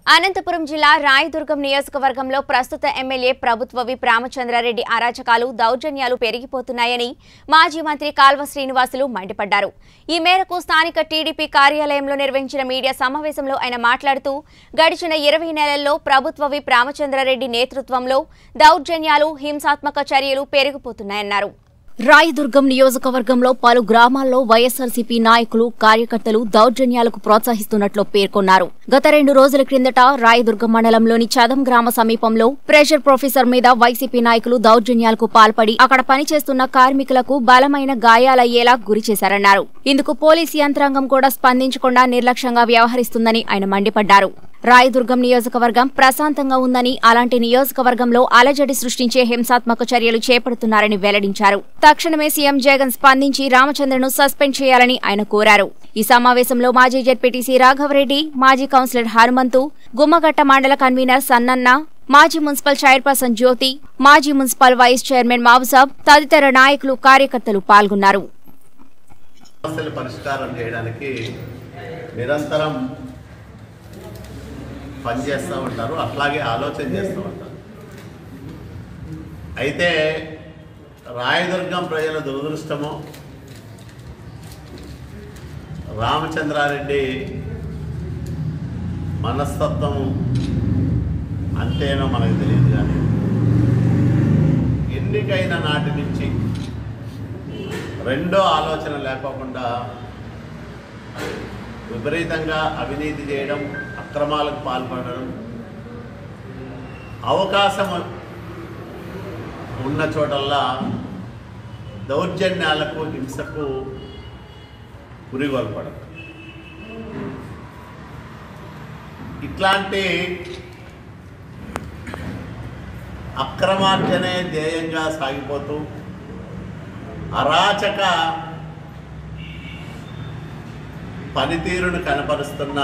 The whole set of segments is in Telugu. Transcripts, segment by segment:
అనంతపురం జిల్లా రాయదుర్గం నియోజకవర్గంలో ప్రస్తుత ఎమ్మెల్యే ప్రభుత్వ విప్ రామచంద్రారెడ్డి అరాచకాలు దౌర్జన్యాలు పెరిగిపోతున్నాయని మాజీ మంత్రి కాల్వ శ్రీనివాసులు మండిపడ్డారు ఈ మేరకు స్థానిక టీడీపీ కార్యాలయంలో నిర్వహించిన మీడియా సమావేశంలో ఆయన మాట్లాడుతూ గడిచిన ఇరవై నెలల్లో ప్రభుత్వ విప్ రామచంద్రారెడ్డి నేతృత్వంలో దౌర్జన్యాలు హింసాత్మక చర్యలు పెరిగిపోతున్నాయన్నారు రాయదుర్గం నియోజకవర్గంలో పలు గ్రామాల్లో వైఎస్సార్సీపీ నాయకులు కార్యకర్తలు దౌర్జన్యాలకు ప్రోత్సహిస్తున్నట్లు పేర్కొన్నారు గత రెండు రోజుల క్రిందట రాయదుర్గం మండలంలోని చదం గ్రామ సమీపంలో ప్రెషర్ ప్రొఫెసర్ మీద వైసీపీ నాయకులు దౌర్జన్యాలకు పాల్పడి అక్కడ పనిచేస్తున్న కార్మికులకు బలమైన గాయాలయ్యేలా గురి చేశారన్నారు ఇందుకు పోలీసు యంత్రాంగం కూడా స్పందించకుండా నిర్లక్ష్యంగా వ్యవహరిస్తుందని ఆయన మండిపడ్డారు రాయదుర్గం నియోజకవర్గం ప్రశాంతంగా ఉందని అలాంటి నియోజకవర్గంలో అలజడి సృష్టించే హింసాత్మక చర్యలు చేపడుతున్నారని వెల్లడించారు తక్షణమే సీఎం జగన్ స్పందించి రామచంద్రను సస్పెండ్ చేయాలని ఆయన కోరారు ఈ సమావేశంలో మాజీ జెడ్పీటీసీ రాఘవరెడ్డి మాజీ కౌన్సిలర్ హనుమంతు గుమ్మగట్ట మండల కన్వీనర్ సన్నన్న మాజీ మున్సిపల్ చైర్పర్సన్ జ్యోతి మాజీ మున్సిపల్ వైస్ చైర్మన్ మాబుసాబ్ తదితర నాయకులు కార్యకర్తలు పాల్గొన్నారు సమస్యలు పరిష్కారం చేయడానికి నిరంతరం పనిచేస్తూ ఉంటారు అట్లాగే ఆలోచన చేస్తూ ఉంటారు అయితే రాయదుర్గం ప్రజల దురదృష్టము రామచంద్రారెడ్డి మనస్తత్వం అంతేనో మనకు తెలియదు కానీ ఎన్నికైన నాటి నుంచి రెండో ఆలోచన లేకోకుండా విపరీతంగా అవినీతి చేయడం అక్రమాలకు పాల్పడడం అవకాశం ఉన్న చోటల్లా దౌర్జన్యాలకు హింసకు గురిగొల్పడం ఇట్లాంటి అక్రమార్జనే ధ్యేయంగా సాగిపోతూ అరాచక పనితీరును కనపరుస్తున్న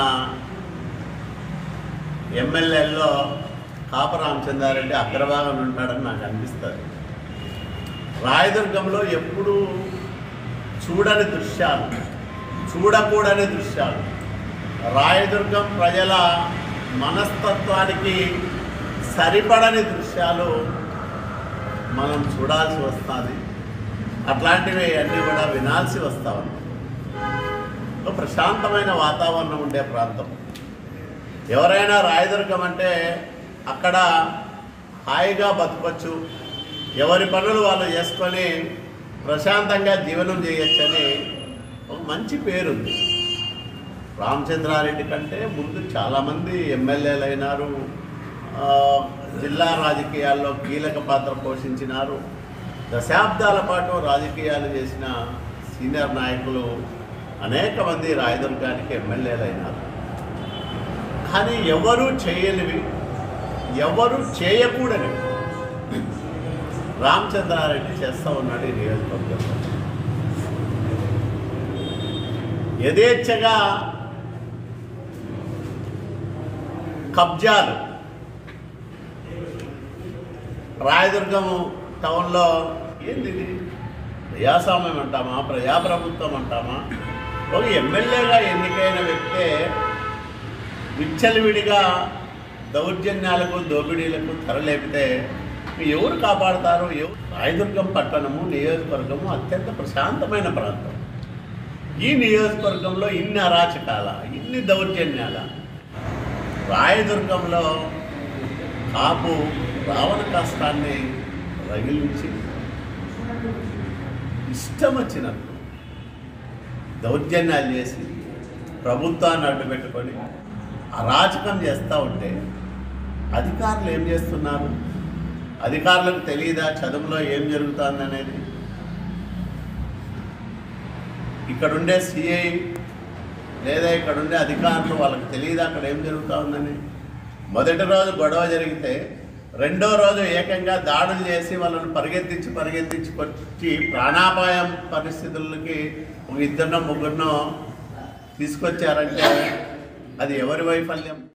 ఎమ్మెల్యేల్లో కాప రామచంద్రారెడ్డి అగ్రభాగం ఉంటాడని నాకు అనిపిస్తుంది రాయదుర్గంలో ఎప్పుడూ చూడని దృశ్యాలు చూడకూడని దృశ్యాలు రాయదుర్గం ప్రజల మనస్తత్వానికి సరిపడని దృశ్యాలు మనం చూడాల్సి వస్తుంది అట్లాంటివి అన్నీ కూడా వినాల్సి వస్తా ఉన్నాయి ఒక ప్రశాంతమైన వాతావరణం ఉండే ప్రాంతం ఎవరైనా రాయదుర్గం అంటే అక్కడ హాయిగా బతకొచ్చు ఎవరి పనులు వాళ్ళు చేసుకొని ప్రశాంతంగా జీవనం చేయొచ్చని ఒక మంచి పేరుంది రామచంద్రారెడ్డి కంటే ముందు చాలామంది ఎమ్మెల్యేలు అయినారు ఆ, జిల్లా రాజకీయాల్లో కీలక పాత్ర పోషించినారు దశాబ్దాల పాటు రాజకీయాలు చేసిన సీనియర్ నాయకులు అనేక మంది రాయదుర్గానికి ఎమ్మెల్యేలు అయినారు కానీ ఎవరు చేయనివి ఎవరు చేయకూడనివి రామచంద్రారెడ్డి చేస్తూ ఉన్నాడు ఈ నియోజకవర్గంలో యథేచ్ఛగా కబ్జాలు రాయదుర్గం టౌన్లో ఏంది ఇది? ప్రజాస్వామ్యం అంటామా ప్రజాప్రభుత్వం అంటామా ఒక ఎమ్మెల్యేగా ఎన్నికైన వ్యక్తే విచ్చలవిడిగా దౌర్జన్యాలకు దోపిడీలకు తెరలేపితే ఎవరు కాపాడతారు ఎవరు రాయదుర్గం పట్టణము నియోజకవర్గము అత్యంత ప్రశాంతమైన ప్రాంతం ఈ నియోజకవర్గంలో ఇన్ని అరాచకాల ఇన్ని దౌర్జన్యాల రాయదుర్గంలో కాపు రావణ కష్టాన్ని రగిలించి ఇష్టం వచ్చినట్టు దౌర్జన్యాలు చేసి ప్రభుత్వాన్ని అడ్డు పెట్టుకొని అరాచకం చేస్తూ ఉంటే అధికారులు ఏం చేస్తున్నారు అధికారులకు తెలియదా చదువులో ఏం జరుగుతుంది అనేది ఇక్కడుండే సిఐ లేదా ఇక్కడుండే అధికారులు వాళ్ళకి తెలియదు అక్కడ ఏం జరుగుతూ ఉందని మొదటి రోజు గొడవ జరిగితే రెండో రోజు ఏకంగా దాడులు చేసి వాళ్ళని పరిగెత్తించి పరిగెత్తించి వచ్చి ప్రాణాపాయం పరిస్థితులకి ఒక ఇద్దరినో ముగ్గురినో తీసుకొచ్చారంటే అది ఎవరి వైఫల్యం